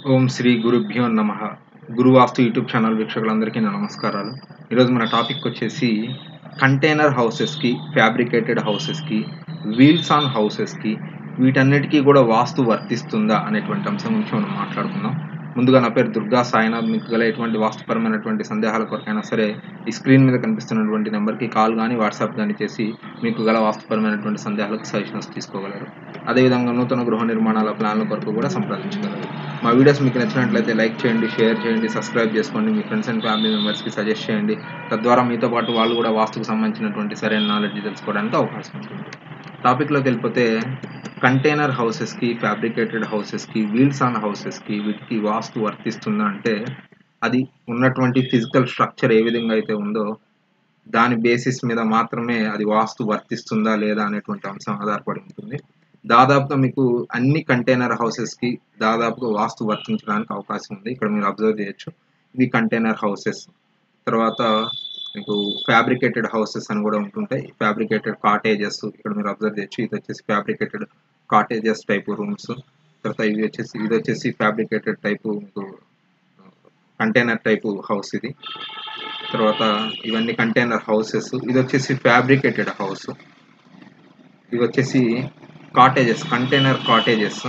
ఓం శ్రీ గురుభ్యో నమ గురువాస్తు YouTube channel వీక్షకులందరికీ నా నమస్కారాలు ఈరోజు మన టాపిక్ వచ్చేసి కంటైనర్ హౌసెస్కి ఫ్యాబ్రికేటెడ్ హౌసెస్కి వీల్స్ ఆన్ హౌసెస్కి వీటన్నిటికీ కూడా వాస్తు వర్తిస్తుందా అనేటువంటి అంశం గురించి మనం మాట్లాడుకుందాం ముందుగా నా పేరు దుర్గా సాయినాథ్ మీకు గల ఎటువంటి వాస్తుపరమైనటువంటి సందేహాల కొరకైనా సరే ఈ స్క్రీన్ మీద కనిపిస్తున్నటువంటి నెంబర్కి కాల్ కానీ వాట్సాప్ కానీ చేసి మీకు గల వాస్తుపరమైనటువంటి సందేహాలకు సజెషన్స్ తీసుకోగలరు అదేవిధంగా నూతన గృహ నిర్మాణాల ప్లాన్ల కొరకు కూడా సంప్రదించగలరు మా వీడియోస్ మీకు నచ్చినట్లయితే లైక్ చేయండి షేర్ చేయండి సబ్స్క్రైబ్ చేసుకోండి మీ ఫ్రెండ్స్ అండ్ ఫ్యామిలీ మెంబర్స్కి సజెస్ట్ చేయండి తద్వారా మీతో పాటు వాళ్ళు కూడా వాస్తుకు సంబంధించినటువంటి సరైన నాలెడ్జ్ తెలుసుకోవడానికి అవకాశం ఉంటుంది టాపిక్లోకి వెళ్ళిపోతే కంటైనర్ హౌసెస్కి ఫ్యాబ్రికేటెడ్ హౌసెస్కి వీల్స్ ఆన్ హౌసెస్కి వీటికి వాస్తు వర్తిస్తుందా అంటే అది ఉన్నటువంటి ఫిజికల్ స్ట్రక్చర్ ఏ విధంగా అయితే ఉందో దాని బేసిస్ మీద మాత్రమే అది వాస్తు వర్తిస్తుందా లేదా అనేటువంటి అంశం ఆధారపడి ఉంటుంది దాదాపుగా మీకు అన్ని కంటైనర్ హౌసెస్కి దాదాపుగా వాస్తు వర్తించడానికి అవకాశం ఉంది ఇక్కడ మీరు అబ్జర్వ్ చేయొచ్చు ఇవి కంటైనర్ హౌసెస్ తర్వాత మీకు ఫ్యాబ్రికేటెడ్ హౌసెస్ అని కూడా ఉంటుంటాయి ఫ్యాబ్రికేటెడ్ కాటేజెస్ ఇక్కడ మీరు అబ్జర్వ్ చేయొచ్చు ఇది వచ్చేసి ఫ్యాబ్రికేటెడ్ కాటేజెస్ టైపు రూమ్స్ తర్వాత ఇవి వచ్చేసి ఇది వచ్చేసి ఫ్యాబ్రికేటెడ్ టైపు మీకు కంటైనర్ టైపు హౌస్ ఇది తర్వాత ఇవన్నీ కంటైనర్ హౌసెస్ ఇది వచ్చేసి ఫ్యాబ్రికేటెడ్ హౌస్ ఇవి వచ్చేసి కాటేజెస్ కంటైనర్ కాటేజెస్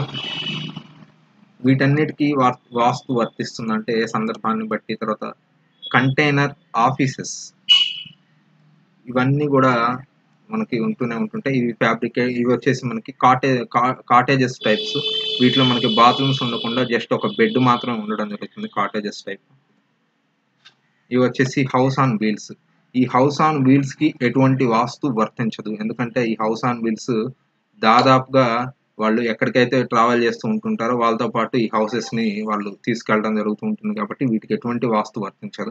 వీటన్నిటికీ వాస్తు వర్తిస్తుందంటే ఏ సందర్భాన్ని బట్టి తర్వాత కంటైనర్ ఆఫీసెస్ ఇవన్నీ కూడా మనకి ఉంటూనే ఉంటుంటాయి ఇవి ఫ్యాబ్రికే ఇవి వచ్చేసి మనకి కాటే కాటేజెస్ టైప్స్ వీటిలో మనకి బాత్రూమ్స్ ఉండకుండా జస్ట్ ఒక బెడ్ మాత్రమే ఉండడం జరుగుతుంది కాటేజెస్ టైప్ ఇవి వచ్చేసి హౌస్ ఆన్ వీల్స్ ఈ హౌస్ ఆన్ వీల్స్ కి ఎటువంటి వాస్తు వర్తించదు ఎందుకంటే ఈ హౌస్ ఆన్ వీల్స్ దాదాపుగా వాళ్ళు ఎక్కడికైతే ట్రావెల్ చేస్తూ ఉంటుంటారో వాళ్ళతో పాటు ఈ హౌసెస్ ని వాళ్ళు తీసుకెళ్ళడం జరుగుతూ ఉంటుంది కాబట్టి వీటికి ఎటువంటి వాస్తు వర్తించదు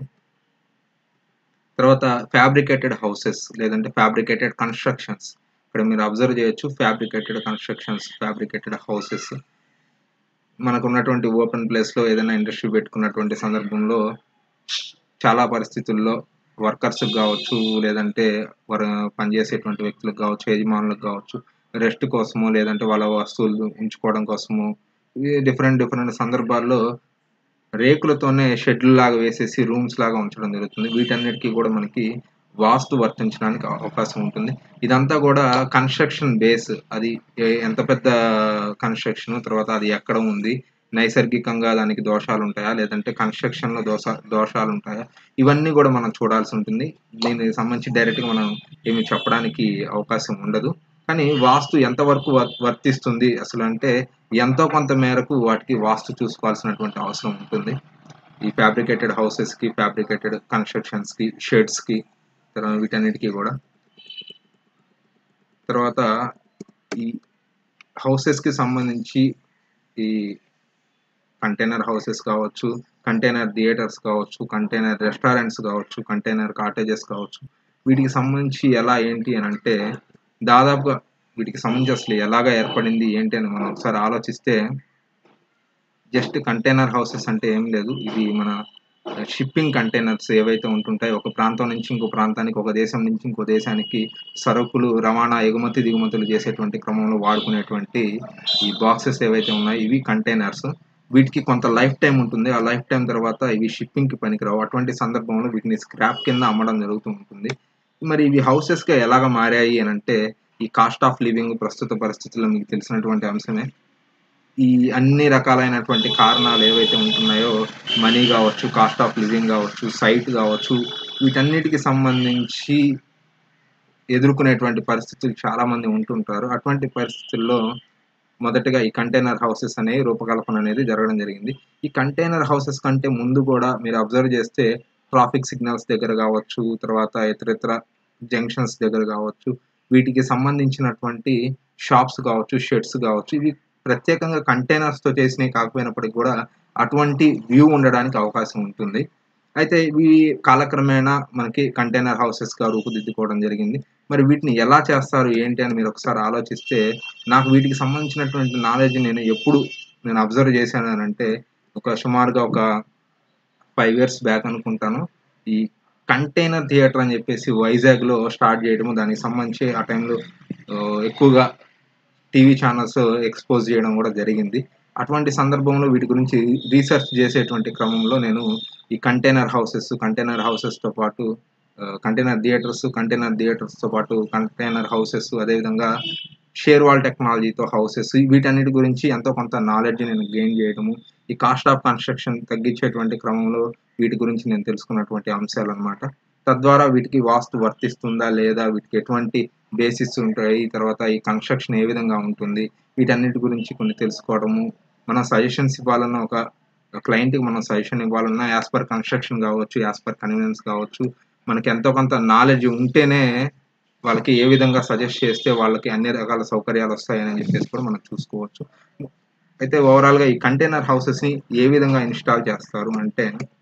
తర్వాత ఫ్యాబ్రికేటెడ్ హౌసెస్ లేదంటే ఫ్యాబ్రికేటెడ్ కన్స్ట్రక్షన్స్ ఇక్కడ మీరు అబ్జర్వ్ చేయొచ్చు ఫ్యాబ్రికేటెడ్ కన్స్ట్రక్షన్స్ ఫ్యాబ్రికేటెడ్ హౌసెస్ మనకు ఉన్నటువంటి ఓపెన్ ప్లేస్లో ఏదైనా ఇండస్ట్రీ పెట్టుకున్నటువంటి సందర్భంలో చాలా పరిస్థితుల్లో వర్కర్స్ కావచ్చు లేదంటే పనిచేసేటువంటి వ్యక్తులకు కావచ్చు యజమానులకు కావచ్చు రెస్ట్ కోసము లేదంటే వాళ్ళ వస్తువులు ఉంచుకోవడం కోసము డిఫరెంట్ డిఫరెంట్ సందర్భాల్లో రేకులతోనే షెడ్యూల్ లాగా వేసేసి రూమ్స్ లాగా ఉంచడం జరుగుతుంది వీటన్నిటికీ కూడా మనకి వాస్తు వర్తించడానికి అవకాశం ఉంటుంది ఇదంతా కూడా కన్స్ట్రక్షన్ బేస్ అది ఎంత పెద్ద కన్స్ట్రక్షన్ తర్వాత అది ఎక్కడ ఉంది నైసర్గికంగా దానికి దోషాలు ఉంటాయా లేదంటే కన్స్ట్రక్షన్లో దోష దోషాలు ఉంటాయా ఇవన్నీ కూడా మనం చూడాల్సి ఉంటుంది దీనికి సంబంధించి డైరెక్ట్గా మనం ఏమి చెప్పడానికి అవకాశం ఉండదు కానీ వాస్తు ఎంతవరకు వర్తిస్తుంది అసలు అంటే ఎంతో కొంత మేరకు వాటికి వాస్తు చూసుకోవాల్సినటువంటి అవసరం ఉంటుంది ఈ ఫ్యాబ్రికేటెడ్ హౌసెస్కి ఫ్యాబ్రికేటెడ్ కన్స్ట్రక్షన్స్కి షెడ్స్కి తర్వాత వీటన్నిటికీ కూడా తర్వాత ఈ హౌసెస్కి సంబంధించి ఈ కంటైనర్ హౌసెస్ కావచ్చు కంటైనర్ థియేటర్స్ కావచ్చు కంటైనర్ రెస్టారెంట్స్ కావచ్చు కంటైనర్ కాటేజెస్ కావచ్చు వీటికి సంబంధించి ఎలా ఏంటి అని అంటే దాదాపుగా వీటికి సంబంధించి అసలు ఎలాగా ఏర్పడింది ఏంటి అని మనం ఒకసారి ఆలోచిస్తే జస్ట్ కంటైనర్ హౌసెస్ అంటే ఏం లేదు ఇది మన షిప్పింగ్ కంటైనర్స్ ఏవైతే ఉంటుంటాయో ఒక ప్రాంతం నుంచి ఇంకో ప్రాంతానికి ఒక దేశం నుంచి ఇంకో దేశానికి సరుకులు రవాణా ఎగుమతి దిగుమతులు చేసేటువంటి క్రమంలో వాడుకునేటువంటి ఈ బాక్సెస్ ఏవైతే ఉన్నాయో ఇవి కంటైనర్స్ వీటికి కొంత లైఫ్ టైం ఉంటుంది ఆ లైఫ్ టైం తర్వాత ఇవి షిప్పింగ్కి పనికిరావు అటువంటి సందర్భంలో వీటిని స్క్రాప్ కింద అమ్మడం జరుగుతూ ఉంటుంది మరి ఇవి హౌసెస్గా ఎలాగ మారాయి అని అంటే ఈ కాస్ట్ ఆఫ్ లివింగ్ ప్రస్తుత పరిస్థితుల్లో మీకు తెలిసినటువంటి అంశమే ఈ అన్ని రకాలైనటువంటి కారణాలు ఏవైతే ఉంటున్నాయో మనీ కావచ్చు కాస్ట్ ఆఫ్ లివింగ్ కావచ్చు సైట్ కావచ్చు వీటన్నిటికి సంబంధించి ఎదుర్కొనేటువంటి పరిస్థితులు చాలామంది ఉంటుంటారు అటువంటి పరిస్థితుల్లో మొదటగా ఈ కంటైనర్ హౌసెస్ అనేవి రూపకల్పన అనేది జరగడం జరిగింది ఈ కంటైనర్ హౌసెస్ కంటే ముందు కూడా మీరు అబ్జర్వ్ చేస్తే ట్రాఫిక్ సిగ్నల్స్ దగ్గర కావచ్చు తర్వాత ఇతరితర జంక్షన్స్ దగ్గర కావచ్చు వీటికి సంబంధించినటువంటి షాప్స్ కావచ్చు షెడ్స్ కావచ్చు ఇవి ప్రత్యేకంగా కంటైనర్స్తో చేసినవి కాకపోయినప్పటికీ కూడా అటువంటి వ్యూ ఉండడానికి అవకాశం ఉంటుంది అయితే ఇవి కాలక్రమేణా మనకి కంటైనర్ హౌసెస్గా రూపుదిద్దుకోవడం జరిగింది మరి వీటిని ఎలా చేస్తారు ఏంటి అని మీరు ఒకసారి ఆలోచిస్తే నాకు వీటికి సంబంధించినటువంటి నాలెడ్జ్ నేను ఎప్పుడు నేను అబ్జర్వ్ చేశాను అని అంటే ఒక సుమారుగా ఒక ఫైవ్ ఇయర్స్ బ్యాక్ అనుకుంటాను ఈ కంటైనర్ థియేటర్ అని చెప్పేసి వైజాగ్లో స్టార్ట్ చేయడము దానికి సంబంధించి ఆ టైంలో ఎక్కువగా టీవీ ఛానల్స్ ఎక్స్పోజ్ చేయడం కూడా జరిగింది అటువంటి సందర్భంలో వీటి గురించి రీసెర్చ్ చేసేటువంటి క్రమంలో నేను ఈ కంటైనర్ హౌసెస్ కంటైనర్ హౌసెస్తో పాటు కంటైనర్ థియేటర్స్ కంటైనర్ థియేటర్స్తో పాటు కంటైనర్ హౌసెస్ అదేవిధంగా షేర్ వాల్ టెక్నాలజీతో హౌసెస్ వీటన్నిటి గురించి ఎంతో కొంత నాలెడ్జ్ నేను గెయిన్ చేయడము ఈ కాస్ట్ ఆఫ్ కన్స్ట్రక్షన్ తగ్గించేటువంటి క్రమంలో వీటి గురించి నేను తెలుసుకున్నటువంటి అంశాలు అనమాట తద్వారా వీటికి వాస్తు వర్తిస్తుందా లేదా వీటికి ఎటువంటి బేసిస్ ఉంటాయి తర్వాత ఈ కన్స్ట్రక్షన్ ఏ విధంగా ఉంటుంది వీటన్నిటి గురించి కొన్ని తెలుసుకోవడము మనం సజెషన్స్ ఇవ్వాలన్న ఒక క్లయింట్కి మనం సజెషన్ ఇవ్వాలన్నా యాజ్ పర్ కన్స్ట్రక్షన్ కావచ్చు యాజ్ పర్ కన్వీనియన్స్ కావచ్చు మనకి ఎంతో కొంత నాలెడ్జ్ ఉంటేనే వాళ్ళకి ఏ విధంగా సజెస్ట్ చేస్తే వాళ్ళకి అన్ని రకాల సౌకర్యాలు వస్తాయని చెప్పేసి కూడా మనం చూసుకోవచ్చు అయితే ఓవరాల్గా ఈ కంటైనర్ హౌసెస్ని ఏ విధంగా ఇన్స్టాల్ చేస్తారు అంటే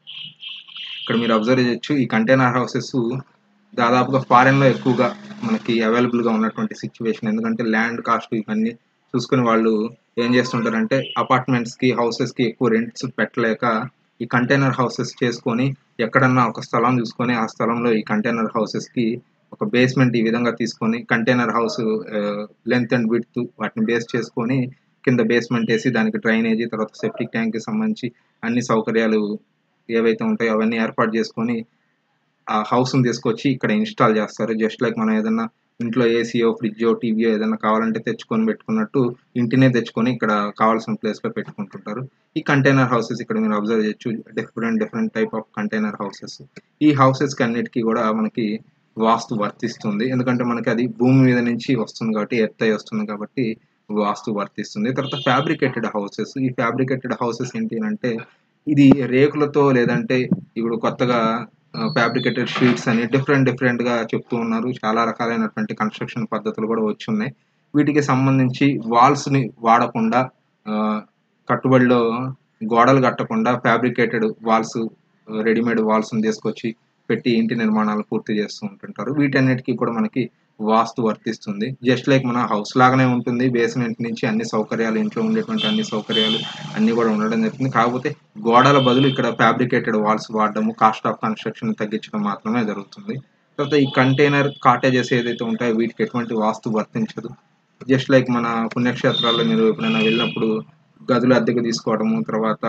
ఇక్కడ మీరు అబ్జర్వ్ చేయొచ్చు ఈ కంటైనర్ హౌసెస్ దాదాపుగా ఫారెన్లో ఎక్కువగా మనకి అవైలబుల్గా ఉన్నటువంటి సిచ్యువేషన్ ఎందుకంటే ల్యాండ్ కాస్ట్ ఇవన్నీ చూసుకుని వాళ్ళు ఏం చేస్తుంటారంటే అపార్ట్మెంట్స్కి హౌసెస్కి ఎక్కువ రెంట్స్ పెట్టలేక ఈ కంటైనర్ హౌసెస్ చేసుకొని ఎక్కడన్నా ఒక స్థలం చూసుకొని ఆ స్థలంలో ఈ కంటైనర్ హౌసెస్కి ఒక బేస్మెంట్ ఈ విధంగా తీసుకొని container house length and width వాటిని బేస్ చేసుకొని కింద బేస్మెంట్ వేసి దానికి డ్రైనేజీ తర్వాత సెప్టిక్ ట్యాంక్కి సంబంధించి అన్ని సౌకర్యాలు ఏవైతే ఉంటాయో అవన్నీ ఏర్పాటు చేసుకొని ఆ హౌస్ని తీసుకొచ్చి ఇక్కడ ఇన్స్టాల్ చేస్తారు జస్ట్ లైక్ మనం ఏదన్నా ఇంట్లో ఏసీయో ఫ్రిడ్జో టీవీయో ఏదైనా కావాలంటే తెచ్చుకొని పెట్టుకున్నట్టు ఇంటినే తెచ్చుకొని ఇక్కడ కావాల్సిన ప్లేస్లో పెట్టుకుంటుంటారు ఈ కంటైనర్ హౌసెస్ ఇక్కడ మీరు అబ్జర్వ్ చేయొచ్చు different different type of container houses ఈ హౌసెస్కి అన్నిటికీ కూడా మనకి వాస్తు వర్తిస్తుంది ఎందుకంటే మనకి అది భూమి మీద నుంచి వస్తుంది కాబట్టి ఎర్త్ అయి వస్తుంది కాబట్టి వాస్తు వర్తిస్తుంది తర్వాత ఫ్యాబ్రికేటెడ్ హౌసెస్ ఈ ఫ్యాబ్రికేటెడ్ హౌసెస్ ఏంటి అంటే ఇది రేకులతో లేదంటే ఇప్పుడు కొత్తగా ఫ్యాబ్రికేటెడ్ షీట్స్ అని డిఫరెంట్ డిఫరెంట్గా చెప్తూ ఉన్నారు చాలా రకాలైనటువంటి కన్స్ట్రక్షన్ పద్ధతులు కూడా వచ్చి ఉన్నాయి వీటికి సంబంధించి వాల్స్ని వాడకుండా కట్టుబడిలో గోడలు కట్టకుండా ఫ్యాబ్రికేటెడ్ వాల్స్ రెడీమేడ్ వాల్స్ని తీసుకొచ్చి పెట్టి ఇంటి నిర్మాణాలు పూర్తి చేస్తూ ఉంటుంటారు వీటన్నిటికీ కూడా మనకి వాస్తు వర్తిస్తుంది జస్ట్ లైక్ మన హౌస్ లాగానే ఉంటుంది బేస్మెంట్ నుంచి అన్ని సౌకర్యాలు ఇంట్లో ఉండేటువంటి అన్ని సౌకర్యాలు అన్ని కూడా ఉండడం జరుగుతుంది కాకపోతే గోడల బదులు ఇక్కడ ఫ్యాబ్రికేటెడ్ వాల్స్ వాడడము కాస్ట్ ఆఫ్ కన్స్ట్రక్షన్ తగ్గించడం మాత్రమే జరుగుతుంది తర్వాత ఈ కంటైనర్ కాటేజెస్ ఏదైతే ఉంటాయో వీటికి ఎటువంటి వాస్తు వర్తించదు జస్ట్ లైక్ మన పుణ్యక్షేత్రాల్లో మీరు ఎప్పుడైనా వెళ్ళినప్పుడు గదులు అద్దెకు తీసుకోవడము తర్వాత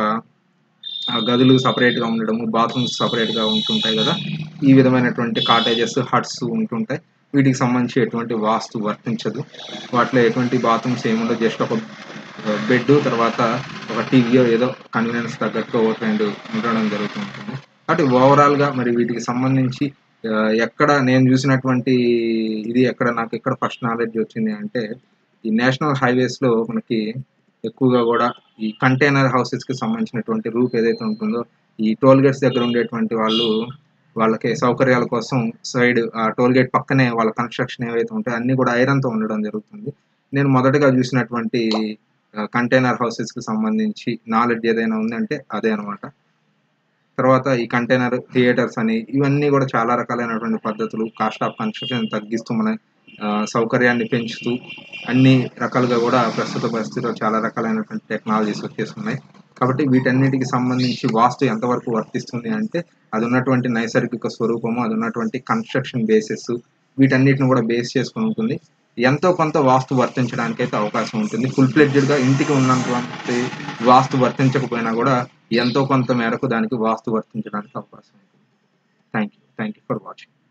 ఆ గదులు సపరేట్గా ఉండడము బాత్రూమ్స్ సపరేట్గా ఉంటుంటాయి కదా ఈ విధమైనటువంటి కాటేజెస్ హట్స్ ఉంటుంటాయి వీటికి సంబంధించి ఎటువంటి వాస్తు వర్తించదు వాటిలో ఎటువంటి బాత్రూమ్స్ ఏముండో జస్ట్ ఒక బెడ్ తర్వాత ఒక టీవీయో ఏదో కన్వీనియన్స్ తగ్గట్టుగా ఒకటి రెండు ఉండడం జరుగుతుంటుంది కాబట్టి ఓవరాల్గా మరి వీటికి సంబంధించి ఎక్కడ నేను చూసినటువంటి ఇది ఎక్కడ నాకు ఎక్కడ ఫస్ట్ నాలెడ్జ్ వచ్చింది అంటే ఈ నేషనల్ హైవేస్లో మనకి ఎక్కువగా కూడా ఈ కంటైనర్ హౌసెస్కి సంబంధించినటువంటి రూప్ ఏదైతే ఉంటుందో ఈ టోల్ గేట్స్ దగ్గర ఉండేటువంటి వాళ్ళు వాళ్ళకి సౌకర్యాల కోసం సైడ్ ఆ టోల్ గేట్ పక్కనే వాళ్ళ కన్స్ట్రక్షన్ ఏవైతే ఉంటాయో అన్నీ కూడా ఐరన్తో ఉండడం జరుగుతుంది నేను మొదటగా చూసినటువంటి కంటైనర్ హౌసెస్కి సంబంధించి నాలెడ్జ్ ఏదైనా ఉందంటే అదే అనమాట తర్వాత ఈ కంటైనర్ థియేటర్స్ అని ఇవన్నీ కూడా చాలా రకాలైనటువంటి పద్ధతులు కాస్ట్ ఆఫ్ కన్స్ట్రక్షన్ తగ్గిస్తూ మన సౌకర్యాన్ని పెంచుతూ అన్ని రకాలుగా కూడా ప్రస్తుత పరిస్థితిలో చాలా రకాలైనటువంటి టెక్నాలజీస్ వచ్చేస్తున్నాయి కాబట్టి వీటన్నిటికి సంబంధించి వాస్తు ఎంతవరకు వర్తిస్తుంది అంటే అది ఉన్నటువంటి నైసర్గిక స్వరూపము అది ఉన్నటువంటి కన్స్ట్రక్షన్ బేసెస్ వీటన్నిటిని కూడా బేస్ చేసుకుని ఉంటుంది ఎంతో కొంత వాస్తు వర్తించడానికి అయితే అవకాశం ఉంటుంది ఫుల్ ఫ్లెడ్జెడ్గా ఇంటికి ఉన్నటువంటి వాస్తు వర్తించకపోయినా కూడా ఎంతో కొంత మేరకు దానికి వాస్తు వర్తించడానికి అవకాశం ఉంటుంది thank you thank you for watching